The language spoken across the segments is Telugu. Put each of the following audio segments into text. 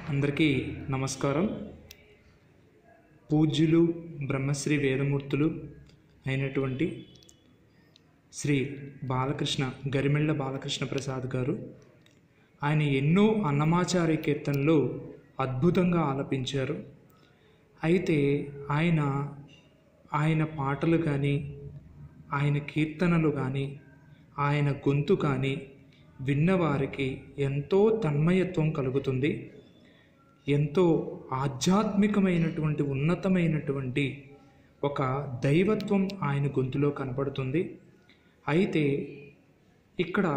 అందరికీ నమస్కారం పూజ్యులు బ్రహ్మశ్రీ వేదమూర్తులు అయినటువంటి శ్రీ బాలకృష్ణ గరిమెళ్ళ బాలకృష్ణ ప్రసాద్ గారు ఆయన ఎన్నో అన్నమాచార్య కీర్తనలు అద్భుతంగా ఆలపించారు అయితే ఆయన ఆయన పాటలు కానీ ఆయన కీర్తనలు కానీ ఆయన గొంతు కానీ విన్నవారికి ఎంతో తన్మయత్వం కలుగుతుంది ఎంతో ఆధ్యాత్మికమైనటువంటి ఉన్నతమైనటువంటి ఒక దైవత్వం ఆయన గొంతులో కనపడుతుంది అయితే ఇక్కడ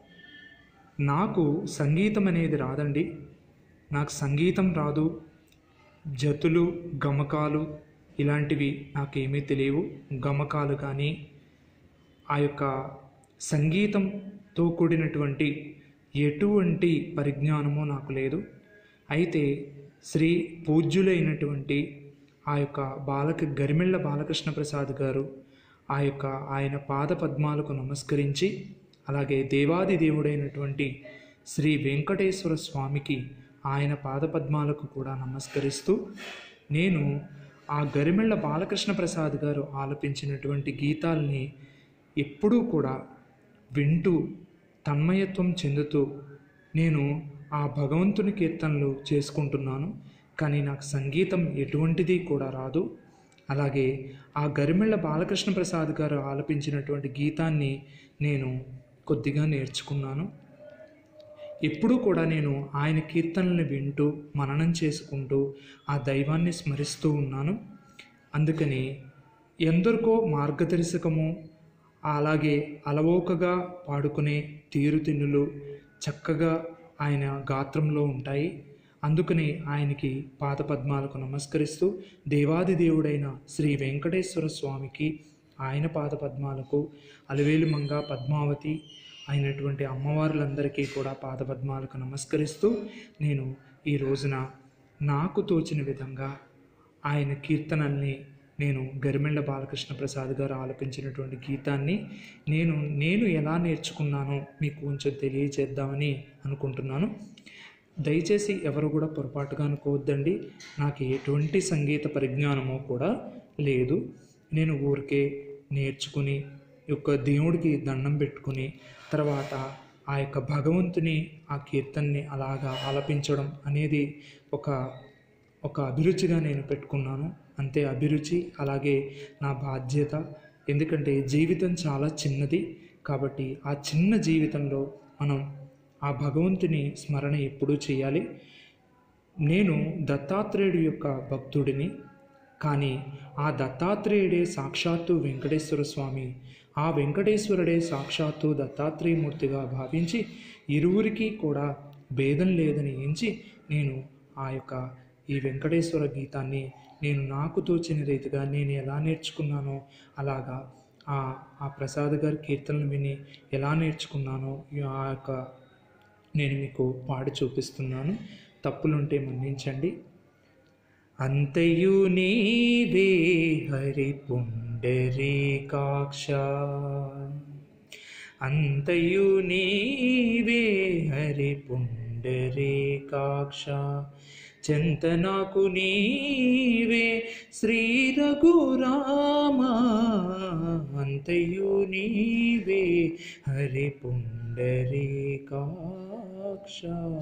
నాకు సంగీతం అనేది రాదండి నాకు సంగీతం రాదు జతులు గమకాలు ఇలాంటివి నాకేమీ తెలియవు గమకాలు కానీ ఆ యొక్క సంగీతంతో కూడినటువంటి ఎటువంటి పరిజ్ఞానము నాకు లేదు అయితే శ్రీ పూజ్యులైనటువంటి ఆ యొక్క బాలక గరిమెళ్ళ బాలకృష్ణ ప్రసాద్ గారు ఆ యొక్క ఆయన పాద పద్మాలకు నమస్కరించి అలాగే దేవాది దేవుడైనటువంటి శ్రీ వెంకటేశ్వర స్వామికి ఆయన పాద పద్మాలకు కూడా నమస్కరిస్తూ నేను ఆ గరిమెళ్ళ బాలకృష్ణ ప్రసాద్ గారు ఆలపించినటువంటి గీతాల్ని ఎప్పుడూ కూడా వింటూ తన్మయత్వం చెందుతూ నేను ఆ భగవంతుని కీర్తనలు చేసుకుంటున్నాను కానీ నాకు సంగీతం ఎటువంటిది కూడా రాదు అలాగే ఆ గరిమెళ్ళ బాలకృష్ణ ప్రసాద్ గారు ఆలపించినటువంటి గీతాన్ని నేను కొద్దిగా నేర్చుకున్నాను ఎప్పుడూ కూడా నేను ఆయన కీర్తనల్ని వింటూ మననం చేసుకుంటూ ఆ దైవాన్ని స్మరిస్తూ ఉన్నాను అందుకని ఎందరికో మార్గదర్శకము అలాగే అలవోకగా పాడుకునే తీరుతిన్నులు చక్కగా ఆయన గాత్రంలో ఉంటాయి అందుకని ఆయనకి పాదపద్మాలకు నమస్కరిస్తూ దేవాది దేవుడైన శ్రీ వెంకటేశ్వర స్వామికి ఆయన పాదపద్మాలకు అలవేలు మంగ పద్మావతి అయినటువంటి అమ్మవార్లందరికీ కూడా పాదపద్మాలకు నమస్కరిస్తూ నేను ఈ రోజున నాకు తోచిన విధంగా ఆయన కీర్తనల్ని నేను గరిమెళ్ళ బాలకృష్ణ ప్రసాద్ గారు ఆలపించినటువంటి గీతాన్ని నేను నేను ఎలా నేర్చుకున్నానో మీకు కొంచెం తెలియజేద్దామని అనుకుంటున్నాను దయచేసి ఎవరు కూడా పొరపాటుగా అనుకోవద్దండి నాకు ఎటువంటి సంగీత పరిజ్ఞానమో కూడా లేదు నేను ఊరికే నేర్చుకుని యొక్క దేవుడికి దండం పెట్టుకుని తర్వాత ఆ యొక్క భగవంతుని ఆ కీర్తనని అలాగా ఆలపించడం అనేది ఒక ఒక అభిరుచిగా నేను పెట్టుకున్నాను అంతే అభిరుచి అలాగే నా బాధ్యత ఎందుకంటే జీవితం చాలా చిన్నది కాబట్టి ఆ చిన్న జీవితంలో మనం ఆ భగవంతుని స్మరణ ఎప్పుడూ చేయాలి నేను దత్తాత్రేయుడి యొక్క భక్తుడిని కానీ ఆ దత్తాత్రేయుడే సాక్షాత్తు వెంకటేశ్వర స్వామి ఆ వెంకటేశ్వరుడే సాక్షాత్తు దత్తాత్రేయమూర్తిగా భావించి ఇరువురికి కూడా భేదం లేదని ఎంచి నేను ఆ యొక్క ఈ వెంకటేశ్వర గీతాన్ని నేను నాకు తోచిన రీతిగా నేను ఎలా నేర్చుకున్నానో అలాగా ఆ ఆ ప్రసాద్ గారి కీర్తనలు విని ఎలా నేర్చుకున్నానో ఆ యొక్క నేను మీకు పాడి చూపిస్తున్నాను తప్పులుంటే మన్నించండి అంతయు నీవే హరి పుండరీకాక్ష అంతయు నీవే హరి పుండరీకాక్ష చింతనకు నీవే శ్రీ రఘురామ అంతయు నీవే హరి పుండరీకాక్ష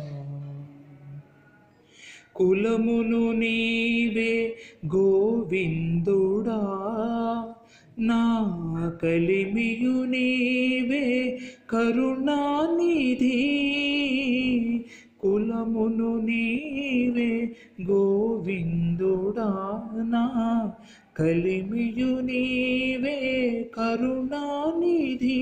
కులమును నీవే గోవిందుడా నా కలిమియు నీవే కరుణానిధి కులమును నీవే గోవిందుడా నా కలిమియు నీవే కరుణానిధి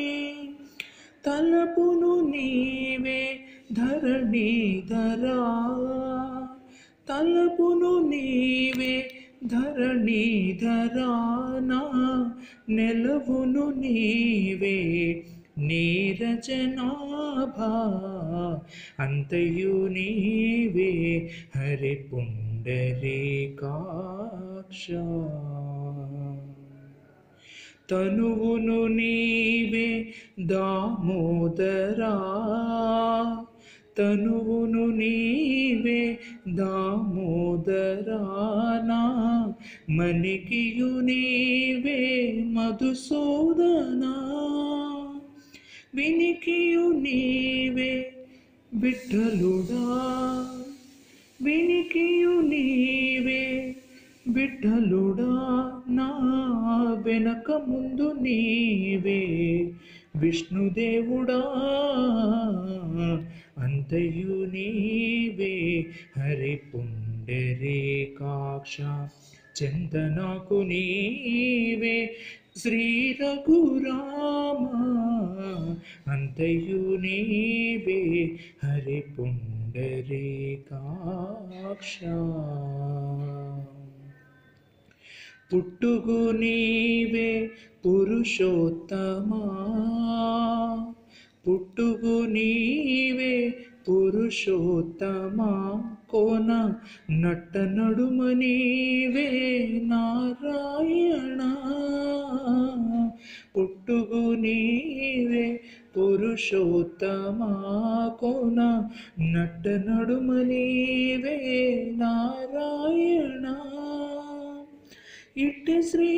తలపును నీవే ధరణీధరా తలపును నీవే ధరణీధరానా నెలవును నీవే నీరజనాభా అంతయు నీవే హరి పుండరీకాక్ష తనువును నీవే దామోదరా తనువును నీవే దామోదరానా మణికియు నీవే మధుసూదనా వినికియు నీవే విఠలుడా వినికియు నీవే విఠలుడా నా వెనక ముందు నీవే విష్ణుదేవుడా అంతయు నీవే హరి పుండరీకాక్ష చందనకు నీవే శ్రీ రఘురామ అంతయు నీవే హరి పుండరీకాక్ష పుట్టుగు నీవే పురుషోత్తమా పుట్టుగు నీవే పురుషోత్తమా కోన నట్ట నడుమ నీవే నారాయణ పుట్టుగు నీవే పురుషోత్తమా కోన నట్ట నడుమ నీవే నారాయణ ఇట్టి శ్రీ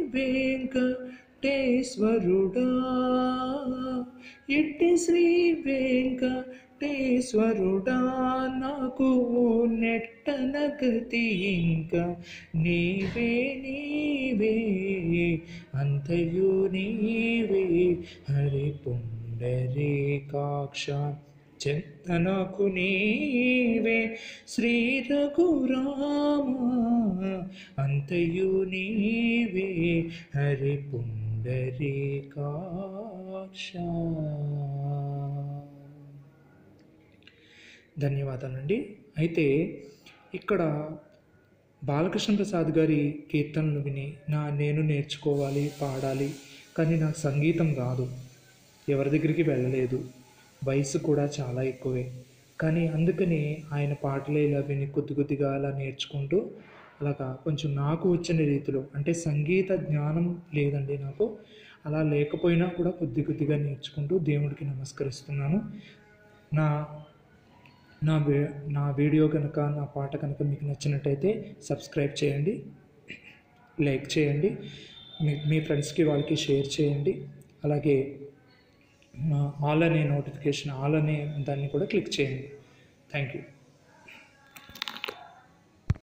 వెంకటేశ్వరుడా ఇట్టి శ్రీ వెంకటేశ్వరుడా నాకు నెట్టన గతి ఇంకా నీవే నీవే అంతయు నీవే హరి పుండరీకాక్ష చెత్తనకు నీవే శ్రీ రఘురామ అంతయు నీవే హరి పుండరీకాక్ష ధన్యవాదాలండి అయితే ఇక్కడ బాలకృష్ణ ప్రసాద్ గారి కీర్తనలు విని నా నేను నేర్చుకోవాలి పాడాలి కానీ నాకు సంగీతం రాదు ఎవరి దగ్గరికి వెళ్ళలేదు వయసు కూడా చాలా ఎక్కువే కానీ అందుకని ఆయన పాటలే ఇలా విని కొద్ది కొద్దిగా అలా నేర్చుకుంటూ అలాగా కొంచెం నాకు వచ్చిన రీతిలో అంటే సంగీత జ్ఞానం లేదండి నాకు అలా లేకపోయినా కూడా కొద్ది కొద్దిగా నేర్చుకుంటూ దేవుడికి నమస్కరిస్తున్నాను నా నా వీ నా వీడియో కనుక నా పాట కనుక మీకు నచ్చినట్టయితే సబ్స్క్రైబ్ చేయండి లైక్ చేయండి మీ మీ ఫ్రెండ్స్కి వాళ్ళకి షేర్ చేయండి అలాగే ఆల్ అనే నోటిఫికేషన్ ఆల్ అనే దాన్ని కూడా క్లిక్ చేయండి థ్యాంక్ యూ